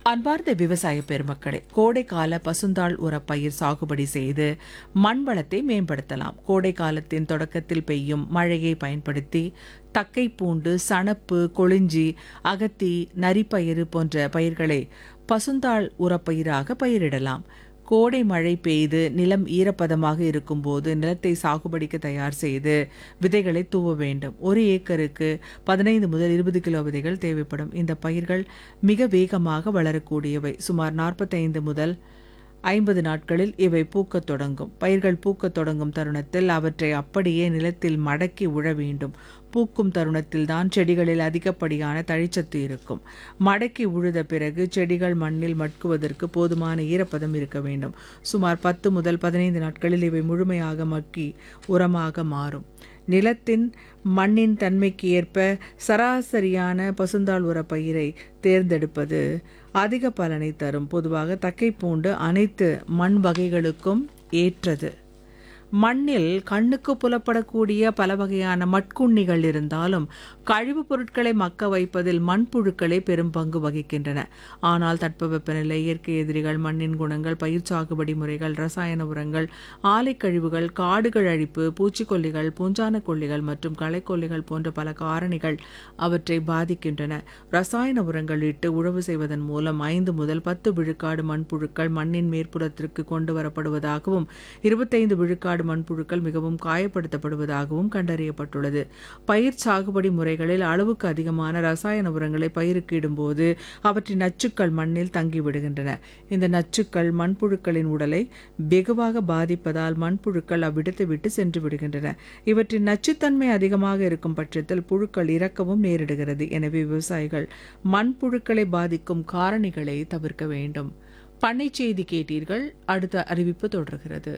அன்பார்ந்த விவசாய பெருமக்களே கோடைக்கால பசுந்தாள் உரப்பயிர் சாகுபடி செய்து மண் வளத்தை மேம்படுத்தலாம் கோடை காலத்தின் தொடக்கத்தில் பெய்யும் மழையை பயன்படுத்தி தக்கை பூண்டு சணப்பு கொளிஞ்சி அகத்தி நரிப்பயிறு போன்ற பயிர்களை பசுந்தாள் உரப்பயிராக பயிரிடலாம் கோடை மழை பெய்து நிலம் ஈரப்பதமாக இருக்கும்போது நிலத்தை சாகுபடிக்கு தயார் செய்து விதைகளை தூவ வேண்டும் ஒரு ஏக்கருக்கு பதினைந்து முதல் இருபது கிலோ விதைகள் தேவைப்படும் இந்த பயிர்கள் மிக வேகமாக வளரக்கூடியவை சுமார் நாற்பத்தைந்து முதல் ஐம்பது நாட்களில் இவை பூக்கத் தொடங்கும் பயிர்கள் பூக்கத் தொடங்கும் தருணத்தில் அவற்றை அப்படியே நிலத்தில் மடக்கி உழ வேண்டும் பூக்கும் தருணத்தில் தான் செடிகளில் அதிகப்படியான தழிச்சத்து இருக்கும் மடக்கி உழுத பிறகு செடிகள் மண்ணில் மட்குவதற்கு போதுமான ஈரப்பதம் இருக்க வேண்டும் சுமார் பத்து முதல் பதினைந்து நாட்களில் இவை முழுமையாக மக்கி உரமாக மாறும் நிலத்தின் மண்ணின் தன்மைக்கு ஏற்ப சராசரியான பசுந்தாள் உர பயிரை தேர்ந்தெடுப்பது அதிக பலனை தரும் பொதுவாக தக்கை பூண்டு அனைத்து மண் வகைகளுக்கும் ஏற்றது மண்ணில் கண்ணுக்கு புலப்படக்கூடிய பல வகையான மட்குண்ணிகள் இருந்தாலும் கழிவுப் பொருட்களை மக்க வைப்பதில் மண்புழுக்களே பெரும் பங்கு வகிக்கின்றன ஆனால் தட்பவெப்பநிலை இயற்கை எதிரிகள் மண்ணின் குணங்கள் பயிர் சாகுபடி முறைகள் ரசாயன உரங்கள் ஆலைக் கழிவுகள் காடுகள் அழிப்பு பூச்சிக்கொல்லிகள் பூஞ்சான கொல்லிகள் மற்றும் களைக்கொல்லிகள் போன்ற பல காரணிகள் அவற்றை பாதிக்கின்றன ரசாயன உரங்கள் இட்டு உழவு செய்வதன் மூலம் ஐந்து முதல் பத்து விழுக்காடு மண்புழுக்கள் மண்ணின் மேற்புறத்திற்கு கொண்டு வரப்படுவதாகவும் இருபத்தைந்து விழுக்காடு மண்புழுக்கள் மிகவும் காயப்படுத்தப்படுவதாகவும் கண்டறியப்பட்டுள்ளது பயிர் சாகுபடி முறைகளில் அளவுக்கு அதிகமான ரசாயன உரங்களை பயிருக்கு இடும்போது அவற்றின் நச்சுக்கள் மண்ணில் தங்கிவிடுகின்றன இந்த நச்சுக்கள் மண்புழுக்களின் உடலை வெகுவாக பாதிப்பதால் மண்புழுக்கள் அவ்விடத்தை விட்டு சென்று விடுகின்றன இவற்றின் நச்சுத்தன்மை அதிகமாக இருக்கும் பட்சத்தில் புழுக்கள் இறக்கவும் நேரிடுகிறது எனவே விவசாயிகள் மண்புழுக்களை பாதிக்கும் காரணிகளை தவிர்க்க வேண்டும் பண்ணை செய்தி கேட்டீர்கள் அடுத்த அறிவிப்பு தொடர்கிறது